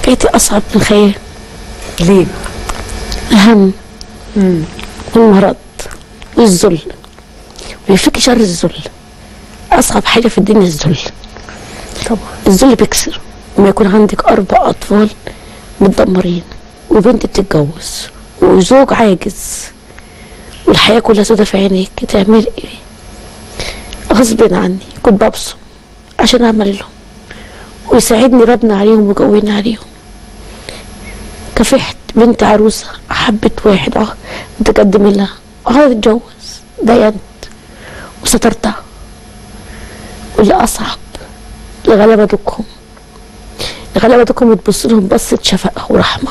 حكايتي اصعب من الخيال ليه؟ الهم والمرض والذل ويفك شر الذل اصعب حاجه في الدنيا الذل طبعا الذل بيكسر لما يكون عندك اربع اطفال متدمرين وبنت بتتجوز وزوج عاجز والحياه كلها سودة في عينيك تعمل ايه غصب عني كنت ببصم عشان اعمل لهم ويساعدني ربنا عليهم ويقويني عليهم كافحت بنت عروسة حبت واحد اه متقدم لها وعايزة تتجوز دينت وسترتها واللي أصعب الغلبة دكهم الغلبة دكهم تبص لهم بصة شفقة ورحمة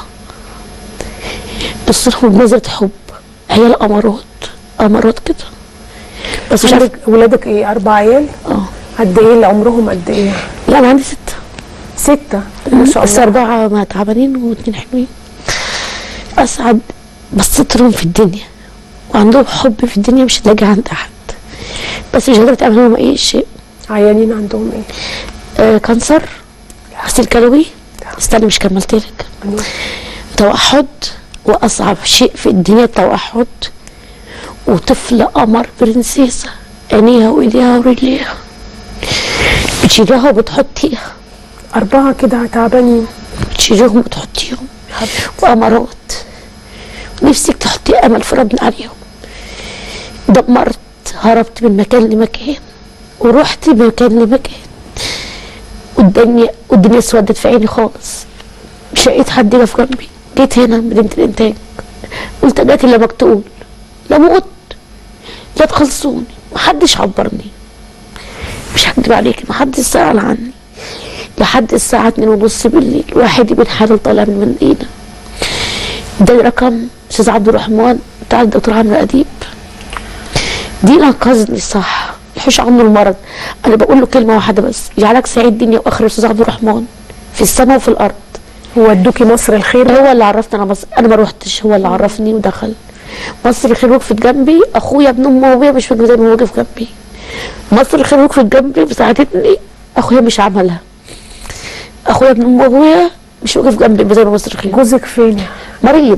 تبص لهم بنظرة حب عيال أمارات أمارات كده بس مش عارف عندك ولادك ايه؟ أربع عيال؟ اه قد ايه اللي عمرهم قد ايه؟ لا أنا عندي ستة ستة ما شاء بس الله أربعة ما تعبانين واتنين حلوين أسعد بصيت لهم في الدنيا وعندهم حب في الدنيا مش هتلاقي عند أحد بس مش قادرة تعمل لهم أي شيء عيانين عندهم ايه؟ آه كانسر غسيل كلوي استنى مش كملت لك توحد وأصعب شيء في الدنيا التوحد وطفل قمر برنسيسة عينيها وإيديها ورجليها بتشيليها وبتحطيها أربعة كده تعبانين تشيليهم وتحطيهم وأمارات نفسك تحطي أمل في ربنا عليهم دمرت هربت من مكان لمكان ورحت من مكان لمكان والدنيا والدنيا اسودت في عيني خالص مش لقيت حد يقف جنبي جيت هنا مدينة الإنتاج قلت جاتي لا مقتول لا موت لا تخلصوني محدش عبرني مش هكدب عليكي محدش سأل عني لحد الساعة اتنين ونص بالليل واحد ابن حلال طالع من المدينة ده رقم أستاذ عبد الرحمن بتاع الدكتور عمرو أديب دي اللي انقذني صح يحوش عنه المرض أنا بقول له كلمة واحدة بس جعلك سعيد دنيا وآخرة أستاذ عبد الرحمن في السماء وفي الأرض ودوكي مصر الخير هو اللي عرفني انا مصر انا ما روحتش هو اللي عرفني ودخل مصر الخير وقفت جنبي اخويا ابن امي وابويا مش فاكر زي ما وقف جنبي مصر الخير وقفت جنبي وساعدتني اخويا مش عملها اخويا ابن امي وابويا مش واقف جنبي زي ما مصر الخير جوزك فين يعني؟ مريض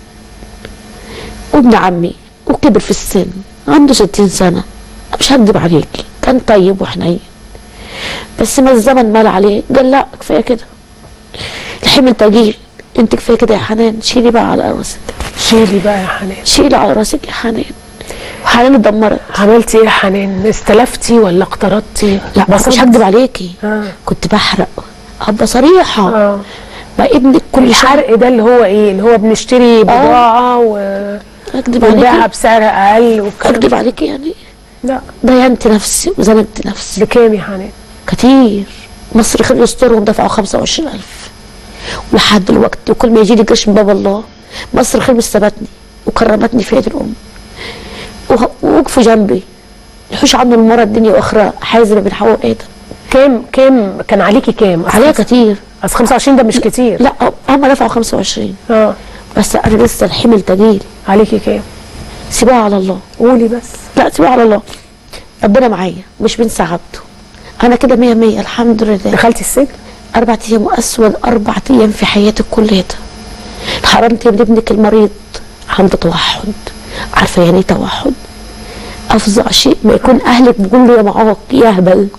وابن عمي وكبر في السن عنده ستين سنة مش هكدب عليكي كان طيب وحنين بس ما الزمن مال عليه قال لا كفاية كده الحمل تجيل انت كفاية كده يا حنان شيلي بقى على راسك شيلي بقى يا حنان شيلي على راسك يا حنان وحنان اتدمرت عملتي ايه يا حنان؟ استلفتي ولا اقترضتي؟ لا بصرت؟ مش هكدب عليكي آه. كنت بحرق ابقى صريحة اه ما ابنك كل شهر الحرق ده اللي هو ايه؟ اللي هو بنشتري بضاعة و اكدب ونبيعها عليكي بسعر اقل والكلام اكدب ده. عليكي يعني لا ضيعت نفسي وزنقت نفسي بكام يا حنان؟ كتير مصر خير يسترهم دفعوا 25000 ولحد دلوقتي وكل ما يجي لي قرش من باب الله مصر خير مش ثبتني وكرمتني في يد الام وه- ووقفوا جنبي يحوش عنه المرة الدنيا واخرى حازمه بين حواء وادم كام كام كان عليكي كام؟ أصل عليها خمسة- كتير اصل 25 ده مش كتير لا هم دفعوا 25 اه بس انا لسه الحمل تقيل عليكي كام؟ سيبوها على الله قولي بس لا سيبوها على الله ربنا معايا مش بنسى عبده انا كده مية مية الحمد لله دخلتي السجن؟ أربع أيام وأسود أربع أيام في حياتك كلها حرمت من ابنك المريض عنده توحد عارفة يعني إيه توحد أفظع شيء ما يكون أهلك بيقول له يا معاق يا هبل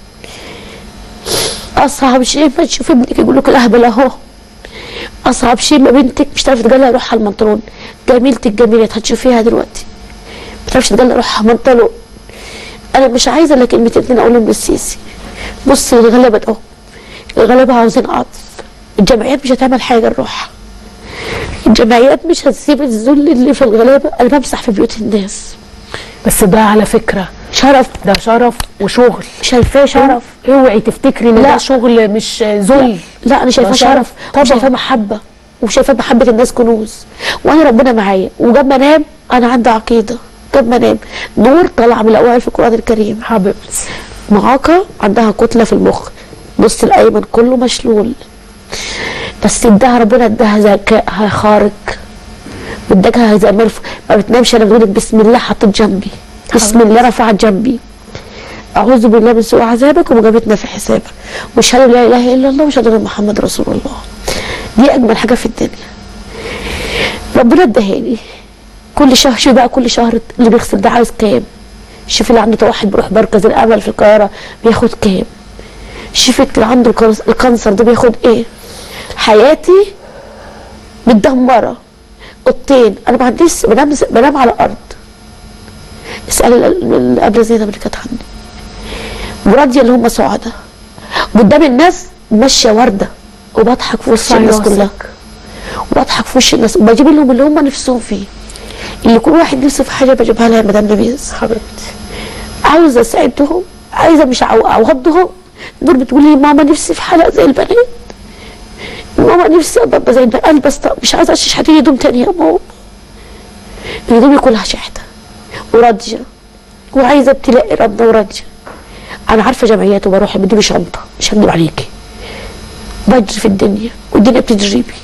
أصعب شيء ما تشوف ابنك يقول لك الأهبل أهو أصعب شيء ما بنتك مش تعرف تقلع روحها المنطلون جميلتك جميلة هتشوفيها دلوقتي ما تعرفش تقلع روحها منطلون أنا مش عايزة إلا كلمتين اتنين أقولهم للسيسي بصي الغلبة أهو الغلبة عاوزين عطف الجمعيات مش هتعمل حاجة لروحها الجمعيات مش هتسيب الذل اللي في الغلابة أنا بمسح في بيوت الناس بس ده على فكرة شرف ده شرف وشغل شايفاه شرف اوعي تفتكري ان لا. ده شغل مش ذل لا أنا شايفاه ده شرف. شرف طبعا. وشايفاه محبة وشايفاه محبة الناس كنوز وأنا ربنا معايا وجاب ما أنام أنا عندي عقيدة جاب ما أنام نور طالع من الأوائل في القرآن الكريم حبيبتي معاقة عندها كتلة في المخ نص الأيمن كله مشلول بس اداها ربنا اداها ذكاء خارق واداها زي ما الف- ما بتنامش انا بقول لك بسم الله حطيت جنبي بسم الله رفعت جنبي اعوذ بالله من سوء عذابك ومجابتنا في حسابك واشهد ان لا اله الا الله واشهد ان محمد رسول الله دي اجمل حاجه في الدنيا ربنا اداهالي كل شهر شوف بقى كل شهر اللي بيغسل ده عاوز كام شوف اللي عنده توحد بيروح مركز الامل في القاهره بياخد كام شوف اللي عنده الكنس- الكانسر ده بياخد ايه حياتي متدمره اوضتين انا ما عنديش بنام بنام على الارض اسال ال- اللي قبل زينب اللي كانت عندي وراضيه اللي هم سعداء قدام الناس ماشيه ورده وبضحك في وش الناس كلها راسك. وبضحك في وش الناس وبجيب لهم اللي هم نفسهم فيه اللي كل واحد نفسه في حاجه بجيبها لها يا مدام نبيز حبيبتي عاوزه اساعدهم عايزه مش أعو- اوضهم دول بتقول لي ماما نفسي في حلقه زي البنات ماما نفسي ابقى زي البنات البس طب مش عايزه اشحت هدوم تانية يا ماما هدومي كلها شحته وراضيه وعايزه ابتلاء ربنا وراضيه انا عارفه جمعيات وبروح بدون شنطه مش هكدب عليكي بجري في الدنيا والدنيا بتجري بي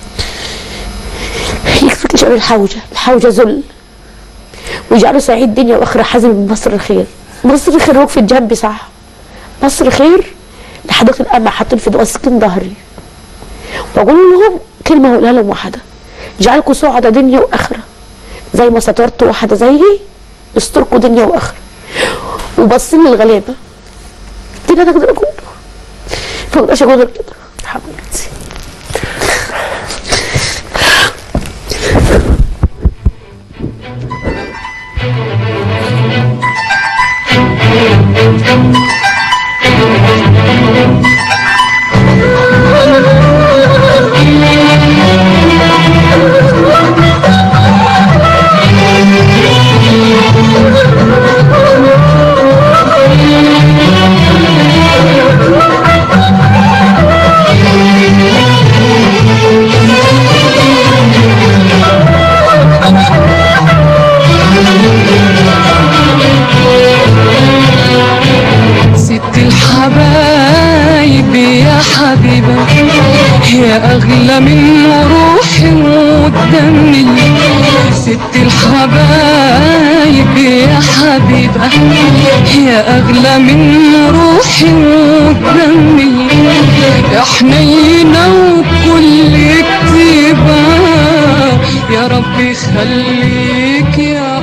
يكفيك شباب الحوجه الحوجه ذل ويجعله سعيد دنيا واخره حازم من مصر الخير مصر الخير وقفت جنبي صح مصر خير لحضرتك الأمة حاطين في ماسكين ظهري واقول لهم كلمه هقولها لهم واحده جعلكم سعداء دنيا واخره زي ما سترت واحده زيي استركوا دنيا واخره وبصين للغلابه دي اللي انا اقدر اقوله ما اقدرش اقول غير كده حبيبتي ست الحبايب يا حبيبة يا أغلى من روحي ودمي ست الحبايب يا حبيبة يا أغلى من روحي ودمي يا حنينة وكل كتيبة يا رب خليك يا